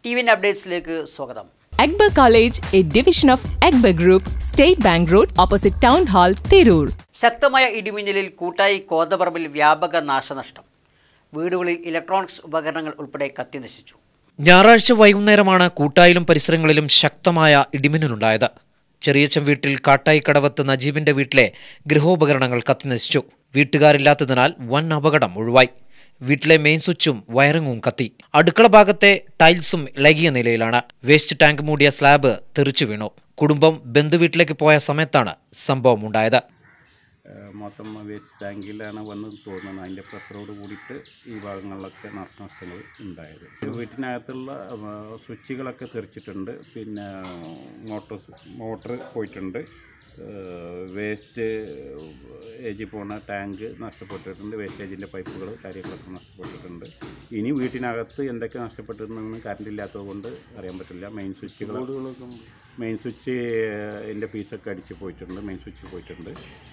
T win അപ്ഡേറ്റ്സിലേക്ക് സ്വാഗതം Akbar College, a division of Akbar Group, State Bank Road, opposite Town Hall, Tirur. ശക്തമായ ഇടിമിന്നലിൽ കൂട്ടായി കോതപറമ്പിൽ വ്യാപക നാശനഷ്ടം വീടുകളിൽ ഇലക്ട്രോണിക്സ് ഉപകരണങ്ങൾ ഉൾപ്പെടെ കത്തിനശിച്ചു ഞായറാഴ്ച വൈകുന്നേരമാണ് കൂട്ടായിലും പരിസരങ്ങളിലും ശക്തമായ ഇടിമിന്നലുണ്ടായത് ചെറിയച്ചൻ വീട്ടിൽ കാട്ടായി കടവത്ത് നജീബിന്റെ വീട്ടിലെ ഗൃഹോപകരണങ്ങൾ കത്തിനശിച്ചു വീട്ടുകാരില്ലാത്തതിനാൽ വൻ അപകടം ഒഴിവായി വീട്ടിലെ മെയിൻ സ്വിച്ചും വയറിങ്ങും കത്തി അടുക്കള ഭാഗത്തെ ടൈൽസും ഇളകിയ നിലയിലാണ് വേസ്റ്റ് ടാങ്ക് മൂടിയ സ്ലാബ് തെറിച്ചു വീണു കുടുംബം ബന്ധുവീട്ടിലേക്ക് പോയ സമയത്താണ് സംഭവം ഉണ്ടായത് ഏഹ് മൊത്തം വേസ്റ്റ് ടാങ്കിലാണ് വന്ന് തോന്നുന്നത് അതിൻ്റെ പ്രഷറോട് കൂടിയിട്ട് ഈ ഭാഗങ്ങളിലൊക്കെ നാശനഷ്ടങ്ങൾ ഉണ്ടായത് വീട്ടിനകത്തുള്ള ഏഹ് സ്വിച്ചുകളൊക്കെ തെറിച്ചിട്ടുണ്ട് പിന്നെ മോട്ടോർ മോട്ടർ പോയിട്ടുണ്ട് ഏഹ് വേസ്റ്റ് ഏജിൽ പോണ ടാങ്ക് നഷ്ടപ്പെട്ടിട്ടുണ്ട് വേസ്റ്റേജിൻ്റെ പൈപ്പുകൾ കാര്യങ്ങളൊക്കെ നഷ്ടപ്പെട്ടിട്ടുണ്ട് ഇനി വീട്ടിനകത്ത് എന്തൊക്കെ നഷ്ടപ്പെട്ടിട്ടുണ്ടെന്ന് കറണ്ട് ഇല്ലാത്തത് കൊണ്ട് അറിയാൻ പറ്റില്ല മെയിൻ സ്വിച്ചുകൾ മെയിൻ സ്വിച്ച് എൻ്റെ പീസൊക്കെ അടിച്ച് പോയിട്ടുണ്ട് മെയിൻ സ്വിച്ച് പോയിട്ടുണ്ട്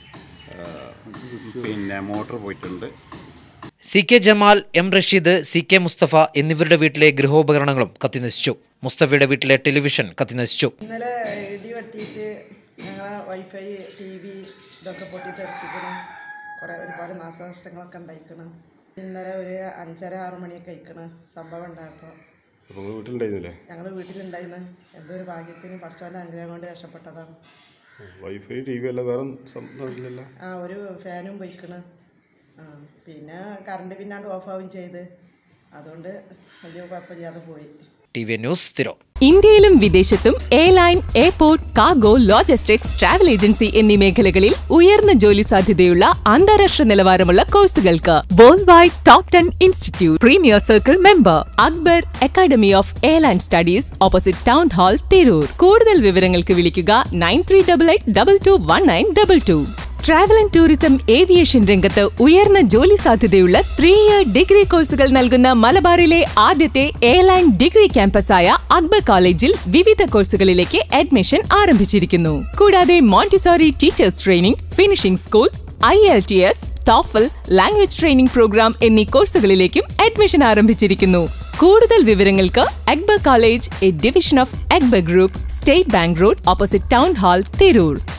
ഏഹ് പിന്നെ മോട്ടർ പോയിട്ടുണ്ട് C K Jamal M Rasheed C K Mustafa എന്നിവരുടെ വീട്ടിലെ ഗൃഹോപകരണങ്ങളും കത്തിനശിച്ചു മുസ്തഫയുടെ വീട്ടിലെ ടെലിവിഷൻ കത്തിനശിച്ചു ഇന്നലെ ഇടി വെട്ടിയിട്ട് ഞങ്ങളെ വൈഫൈ ടി വി ഇതൊക്കെ പൊട്ടി തെറിച്ചിക്കണം കുറേ ഒരുപാട് നാശനഷ്ടങ്ങളൊക്കെ ഉണ്ടായിക്കണം ഇന്നലെ ഒരു അഞ്ചര ആറ് മണിയൊക്കെ കഴിക്കണം സംഭവം ഉണ്ടായപ്പോൾ അപ്പോൾ വീട്ടിലുണ്ടായിരുന്നില്ലേ ഞങ്ങൾ വീട്ടിലുണ്ടായിരുന്നു എന്തോ ഒരു ഭാഗ്യത്തിന് പഠിച്ചവൻ്റെ അനുഗ്രഹം കൊണ്ട് രക്ഷപ്പെട്ടതാണ് വൈഫൈ ടി വി അല്ല വേറെ സംഭവമില്ലല്ലോ ആ ഒരു ഫാനും പോയിക്കണ് ആ പിന്നെ കറണ്ട് പിന്നാണ്ട് ഓഫാവുകയും ചെയ്ത് അതുകൊണ്ട് വലിയ കുഴപ്പമില്ലാതെ പോയി ടി വി ന്യൂസ് സ്ഥിരം ഇന്ത്യയിലും വിദേശത്തും airline airport cargo logistics travel agency എന്നീ മേഖലകളിൽ ഉയർന്ന ജോലി സാധ്യതയുള്ള അന്താരാഷ്ട്ര നിലവാരമുള്ള കോഴ്സുകൾക്ക് world wide top ten institute premier circle member Akbar academy of airline studies opposite town hall Tirur കൂടുതൽ വിവരങ്ങൾക്ക് വിളിക്കുക nine three double eight double two one nine double two travel and tourism aviation രംഗത്ത് ഉയർന്ന ജോലി സാധ്യതയുള്ള ത്രീ ഇയർ ഡിഗ്രി കോഴ്സുകൾ നൽകുന്ന മലബാറിലെ ആദ്യത്തെ എയർലൈൻ ഡിഗ്രി ക്യാമ്പസായ അക്ബർ കോളേജിൽ വിവിധ കോഴ്സുകളിലേക്ക് അഡ്മിഷൻ ആരംഭിച്ചിരിക്കുന്നു കൂടാതെ Montessori teachers training finishing school IELTS TOEFL language training programme എന്നീ കോഴ്സുകളിലേക്കും അഡ്മിഷൻ ആരംഭിച്ചിരിക്കുന്നു കൂടുതൽ വിവരങ്ങൾക്ക് Akbar college A division of Akbar group state bank road opposite town hall Tirur